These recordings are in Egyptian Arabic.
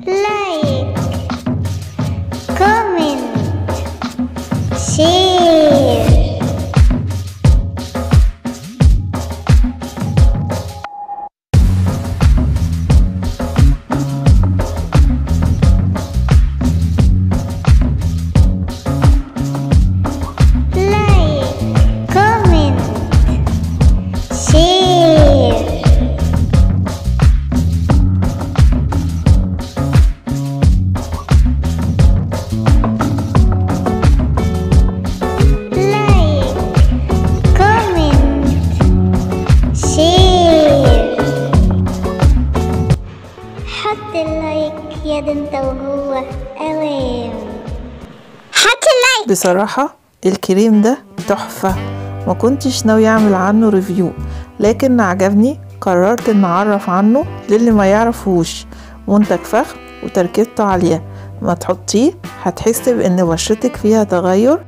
لايك كومنت شير لايك كومنت شير لايك كومنت شير حط اللايك يا ده انت وهو اوام حط اللايك بصراحة الكريم ده تحفة ما كنتش ناوي اعمل عنه ريفيو لكن عجبني قررت ان اعرف عنه للي ما يعرفوش منتج فخم وتركيبته عالية ما تحطيه هتحس بان بشرتك فيها تغير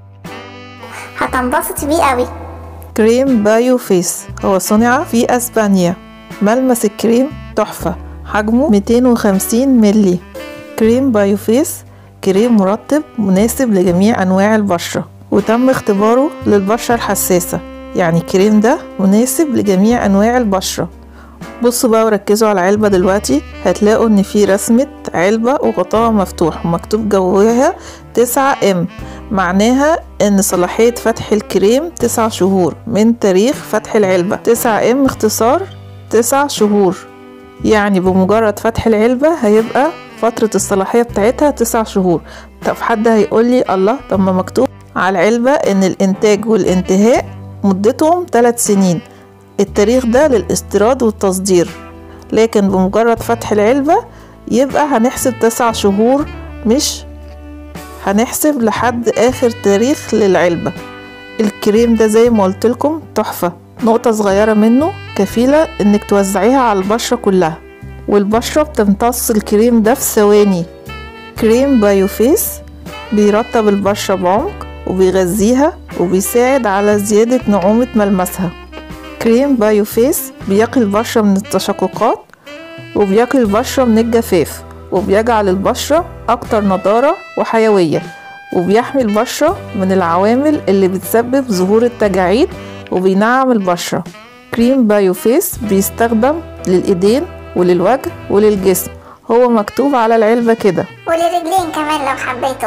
هتنبسط بيه قوي كريم بايو فيس هو صنع في اسبانيا ملمس الكريم تحفة حجمه 250 ملي كريم بايو فيس كريم مرطب مناسب لجميع انواع البشرة وتم اختباره للبشرة الحساسة يعني الكريم ده مناسب لجميع انواع البشرة بصوا بقى وركزوا على العلبة دلوقتي هتلاقوا ان في رسمة علبة وغطاها مفتوح ومكتوب جواها تسعة ام معناها ان صلاحية فتح الكريم تسع شهور من تاريخ فتح العلبة تسعة ام اختصار تسع شهور يعني بمجرد فتح العلبة هيبقى فترة الصلاحية بتاعتها تسع شهور طب حد هيقولي الله طب ما مكتوب على العلبة ان الانتاج والانتهاء مدتهم ثلاث سنين التاريخ ده للاستيراد والتصدير لكن بمجرد فتح العلبة يبقى هنحسب تسع شهور مش هنحسب لحد آخر تاريخ للعلبة الكريم ده زي ما قلت لكم تحفة نقطة صغيرة منه كفيلة انك توزعيها على البشرة كلها والبشرة بتمتص الكريم ده في ثواني كريم بايو فيس بيرطب البشرة بعمق وبيغذيها وبيساعد على زيادة نعومة ملمسها كريم بايو فيس بيقي البشرة من التشققات وبيقي البشرة من الجفاف وبيجعل البشرة أكتر نضارة وحيوية وبيحمي البشرة من العوامل اللي بتسبب ظهور التجاعيد وبينعم البشرة كريم بايو فيس بيستخدم للإيدين وللوجه وللجسم هو مكتوب على العلبة كده وللرجلين كمان لو حبيتم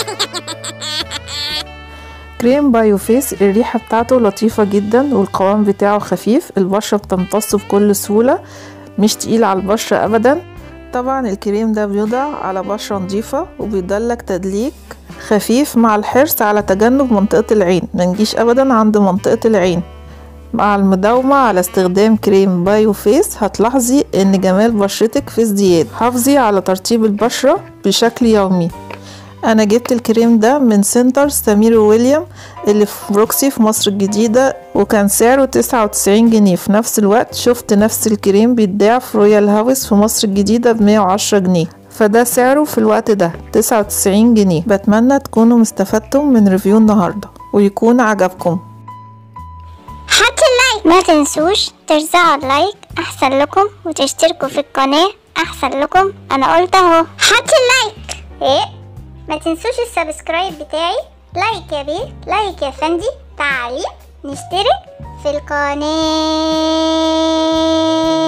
كريم بايو فيس الريحة بتاعته لطيفة جدا والقوام بتاعه خفيف البشرة بتمتصه بكل سهولة مش تقيل على البشرة أبدا طبعا الكريم ده بيوضع على بشرة نظيفة وبيدلك تدليك خفيف مع الحرص على تجنب منطقة العين منجيش أبدا عند منطقة العين مع المداومة على استخدام كريم بايو فيس هتلاحظي ان جمال بشرتك في ازدياد حافظي على ترطيب البشرة بشكل يومي انا جبت الكريم ده من سنتر سمير ويليام اللي في بروكسي في مصر الجديدة وكان سعره تسعة وتسعين جنيه في نفس الوقت شفت نفس الكريم بيتباع في رويال هاوس في مصر الجديدة بمية وعشرة جنيه فده سعره في الوقت ده تسعة وتسعين جنيه بتمنى تكونوا مستفدتم من ريفيو النهاردة ويكون عجبكم حط اللايك ما تنسوش ترزعوا اللايك احسن لكم وتشتركوا في القناة احسن لكم انا قلت اهو حط اللايك ايه ما تنسوش السبسكرايب بتاعي لايك يا بيه لايك يا فندي تعليق نشترك في القناة